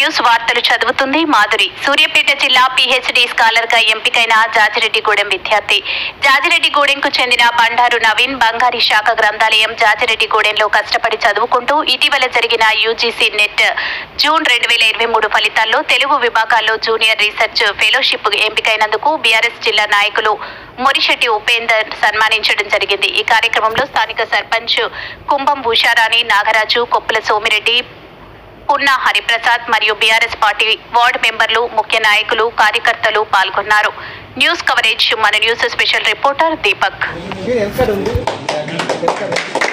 news వార్తలు చదువుతుంది మాధురి సూర్యాపేట జిల్లా పిహెచ్డి స్కాలర్ గా ఎంపికైన జాజిరెడ్డిగూడెం విద్యార్థి జాజిరెడ్డిగూడెంకు చెందిన బండారు నవీన్ బంగారి శాఖ గ్రంథాలయం జాజిరెడ్డిగూడెంలో కష్టపడి చదువుకుంటూ ఇటీవల జరిగిన యూజీసీ నెట్ జూన్ రెండు వేల ఇరవై మూడు ఫలితాల్లో తెలుగు విభాగాల్లో జూనియర్ రీసెర్చ్ ఫెలోషిప్ ఎంపికైనందుకు బీఆర్ఎస్ జిల్లా నాయకులు మొరిశెట్టి ఉపేందర్ సన్మానించడం జరిగింది ఈ కార్యక్రమంలో స్థానిక సర్పంచ్ కుంభం భూషారాణి నాగరాజు కొప్పుల సోమిరెడ్డి పున్నా హరిప్రసాద్ మరియు బీఆర్ఎస్ పార్టీ వార్డు మెంబర్లు ముఖ్య నాయకులు కార్యకర్తలు పాల్గొన్నారు న్యూస్ కవరేజ్ మన న్యూస్ స్పెషల్ రిపోర్టర్ దీపక్ ఎక్కడ ఉంది ఎక్కడ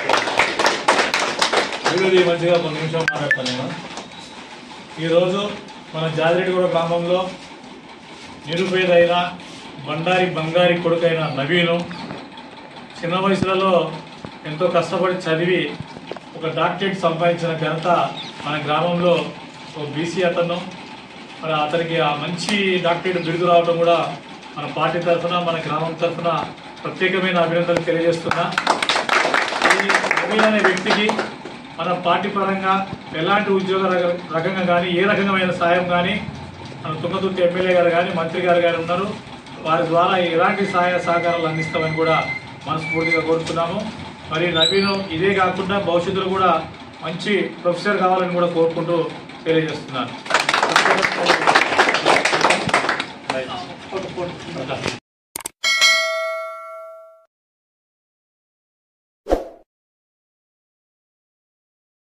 వీడియో మంచిగా ఒక నిమిషం మాట్లాడతాను నేను ఈరోజు మన జాజిరెడ్డిగూడ గ్రామంలో నిరుపేదైన బండారి బంగారి కొడుకైన నవీను చిన్న వయసులలో ఎంతో కష్టపడి చదివి ఒక డాక్టరేట్ సంపాదించిన ఘనత మన గ్రామంలో ఒక బీసీ అతను మరి అతనికి ఆ మంచి డాక్టరేట్ బిరుదు రావడం కూడా మన పార్టీ తరఫున మన గ్రామం తరఫున ప్రత్యేకమైన అభినందనలు తెలియజేస్తున్నా ఈ నవీన్ అనే వ్యక్తికి మన పార్టీ పరంగా ఎలాంటి ఉద్యోగ రక- రకంగా కానీ ఏ రకమైన సాయం కానీ మన తుంగతుర్తి ఎమ్మెల్యే గారు కానీ మంత్రి గారు కానీ ఉన్నారు వారి ద్వారా ఎలాంటి సహాయ సహకారాలు అందిస్తామని కూడా మనస్ఫూర్తిగా కోరుతున్నాము మరి నవీన్ ఇదే కాకుండా భవిష్యత్తులో కూడా మంచి ప్రొఫెసర్ కావాలని కూడా కోరుకుంటూ తెలియజేస్తున్నాను